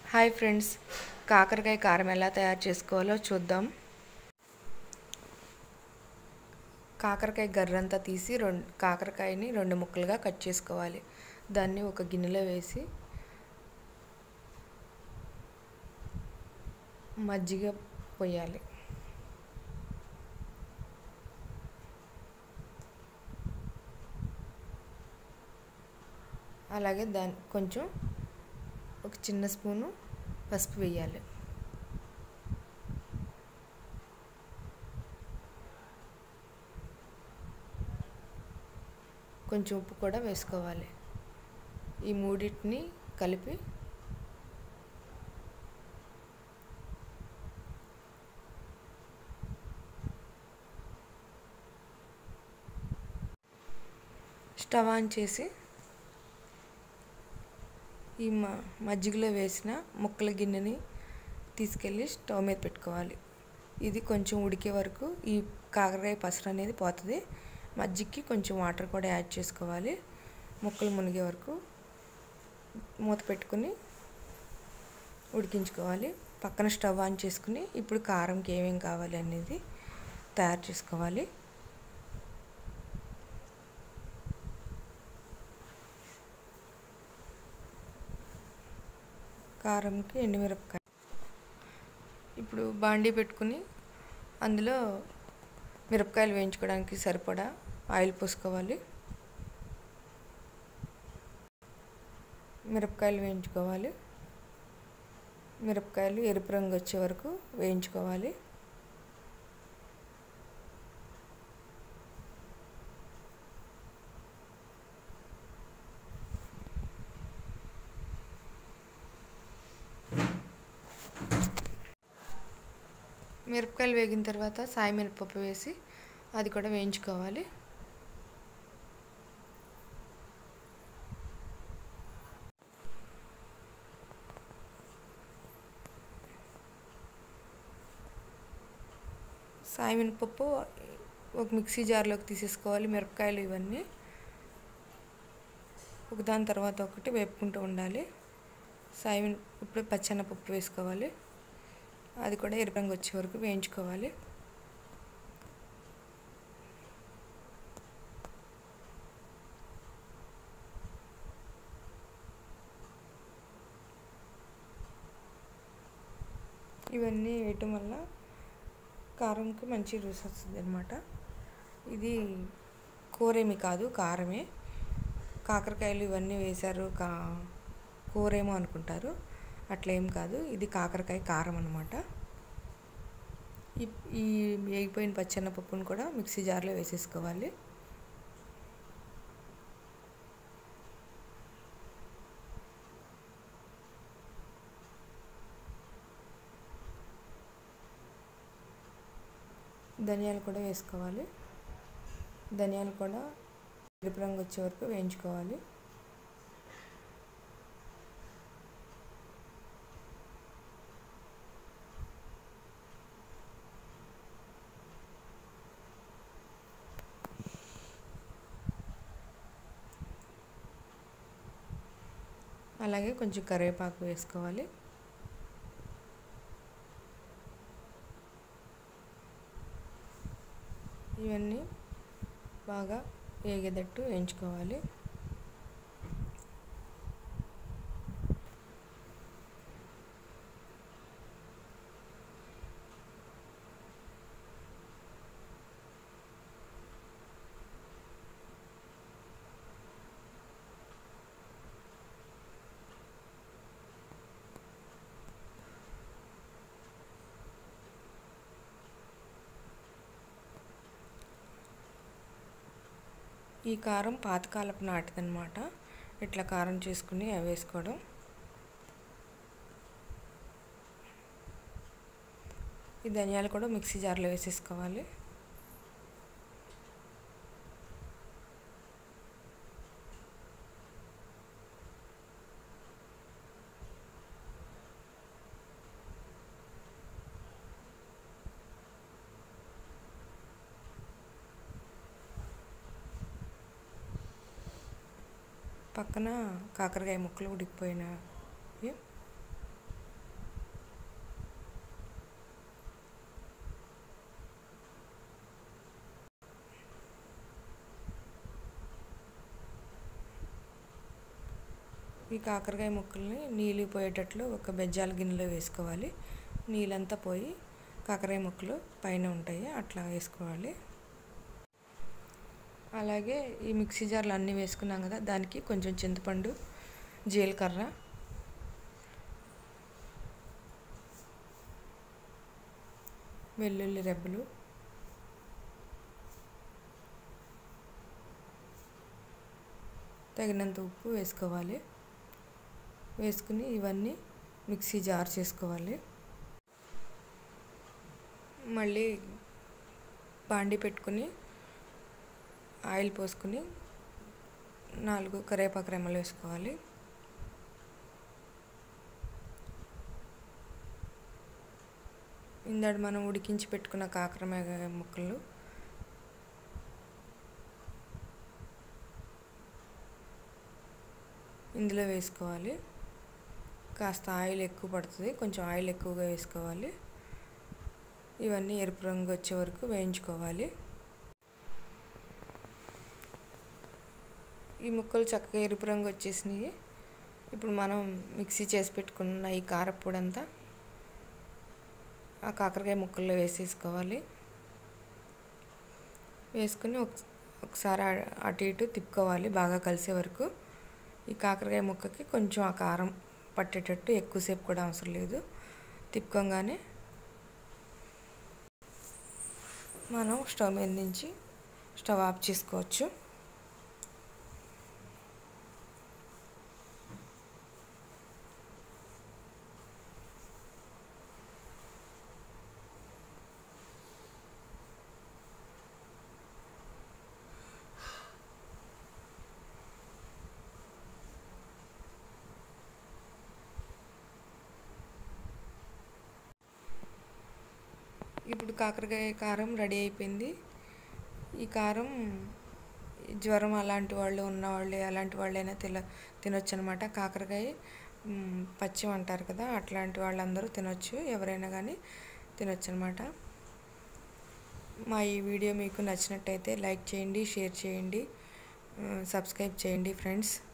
hi friends కాకరకాయ కారం ఎలా తయారు చేసుకోవాలో చూద్దాం కాకరకాయ గర్రంతా తీసి రెండు కాకరకాయని రెండు ముక్కలుగా కట్ చేసుకోవాలి దాన్ని ఒక గిన్నెలో వేసి మజ్జిగ పోయాలి అలాగే దాని కొంచెం ఒక చిన్న స్పూను పసుపు వేయాలి కొంచెం ఉప్పు కూడా వేసుకోవాలి ఈ మూడింటిని కలిపి స్టవ్ ఆన్ చేసి ఈ మ మజ్జిగలో వేసిన ముక్కల గిన్నెని తీసుకెళ్ళి స్టవ్ మీద పెట్టుకోవాలి ఇది కొంచెం ఉడికే వరకు ఈ కాకరకాయ పసరు అనేది పోతుంది మజ్జిగకి కొంచెం వాటర్ కూడా యాడ్ చేసుకోవాలి ముక్కలు మునిగే వరకు మూత పెట్టుకుని ఉడికించుకోవాలి పక్కన స్టవ్ ఆన్ చేసుకుని ఇప్పుడు కారంకి ఏమేమి కావాలి అనేది తయారు చేసుకోవాలి కారంకి ఎండుమిరపకాయ ఇప్పుడు బాండీ పెట్టుకుని అందులో మిరపకాయలు వేయించుకోవడానికి సరిపడా ఆయిల్ పోసుకోవాలి మిరపకాయలు వేయించుకోవాలి మిరపకాయలు ఎరుపు రంగు వచ్చే వరకు వేయించుకోవాలి మిరపకాయలు వేగిన తర్వాత సాయి మిరపప్పు వేసి అది కూడా వేయించుకోవాలి సాయి మినపప్పు ఒక మిక్సీ జార్లోకి తీసేసుకోవాలి మిరపకాయలు ఇవన్నీ ఒకదాని తర్వాత ఒకటి వేపుకుంటూ ఉండాలి సాయి ఇప్పుడు పచ్చెనపప్పు వేసుకోవాలి అది కూడా ఎరుపు రంగు వచ్చే వరకు వేయించుకోవాలి ఇవన్నీ వేయటం వల్ల కారంకి మంచి రుచి వస్తుంది అనమాట ఇది కూరేమి కాదు కారమే కాకరకాయలు ఇవన్నీ వేశారు కా కూరేమో అనుకుంటారు అట్లా ఏం కాదు ఇది కాకరకాయ కారం అనమాట ఈ వేగిపోయిన పచ్చెన్నపప్పును కూడా మిక్సీ జార్లో వేసేసుకోవాలి ధనియాలు కూడా వేసుకోవాలి ధనియాలు కూడా ఎరుపు రంగు వచ్చే వరకు వేయించుకోవాలి అలాగే కొంచెం కరివేపాకు వేసుకోవాలి ఇవన్నీ బాగా వేగేటట్టు వేయించుకోవాలి ఈ కారం పాతకాలపు నాటిదనమాట ఇట్లా కారం చేసుకుని అవి వేసుకోవడం ఈ ధనియాలు కూడా మిక్సీ జార్లో వేసేసుకోవాలి పక్కన కాకరకాయ ముక్కలు ఉడికిపోయినవి ఈ కాకరకాయ ముక్కల్ని నీళ్ళు పోయేటట్లు ఒక బెజ్జాల గిన్నెలో వేసుకోవాలి నీళ్ళంతా పోయి కాకరకాయ ముక్కలు పైన ఉంటాయి అట్లా వేసుకోవాలి అలాగే ఈ మిక్సీ జార్లు అన్నీ వేసుకున్నాం కదా దానికి కొంచెం చింతపండు జీలకర్ర వెల్లుల్లి రెబ్బలు తగినంత ఉప్పు వేసుకోవాలి వేసుకుని ఇవన్నీ మిక్సీ జార్ చేసుకోవాలి మళ్ళీ బాండి పెట్టుకుని ఆయిల్ పోసుకుని నాలుగు కరివేపాకు రెమ్మలు వేసుకోవాలి ఇందాక మనం ఉడికించి పెట్టుకున్న కాకరకాయ ముక్కలు ఇందులో వేసుకోవాలి కాస్త ఆయిల్ ఎక్కువ పడుతుంది కొంచెం ఆయిల్ ఎక్కువగా వేసుకోవాలి ఇవన్నీ ఎరుపు రంగు వచ్చే వరకు వేయించుకోవాలి ఈ ముక్కలు చక్కగా ఎరుపు రంగు వచ్చేసినాయి ఇప్పుడు మనం మిక్సీ చేసి పెట్టుకున్న ఈ కారపొడి అంతా ఆ కాకరకాయ ముక్కల్లో వేసేసుకోవాలి వేసుకుని ఒకసారి అటు ఇటు తిప్పుకోవాలి బాగా కలిసే వరకు ఈ కాకరకాయ ముక్కకి కొంచెం ఆ కారం పట్టేటట్టు ఎక్కువసేపు కూడా అవసరం లేదు తిప్పుకోగానే మనం స్టవ్ మీద నుంచి స్టవ్ ఆఫ్ చేసుకోవచ్చు ఇప్పుడు కాకరకాయ కారం రెడీ అయిపోయింది ఈ కారం జ్వరం అలాంటి వాళ్ళు ఉన్నవాళ్ళు అలాంటి వాళ్ళైనా తిన తినొచ్చు అనమాట కాకరకాయ పచ్చిం అంటారు కదా అట్లాంటి వాళ్ళందరూ తినొచ్చు ఎవరైనా కానీ తినొచ్చు అనమాట మా ఈ వీడియో మీకు నచ్చినట్టయితే లైక్ చేయండి షేర్ చేయండి సబ్స్క్రైబ్ చేయండి ఫ్రెండ్స్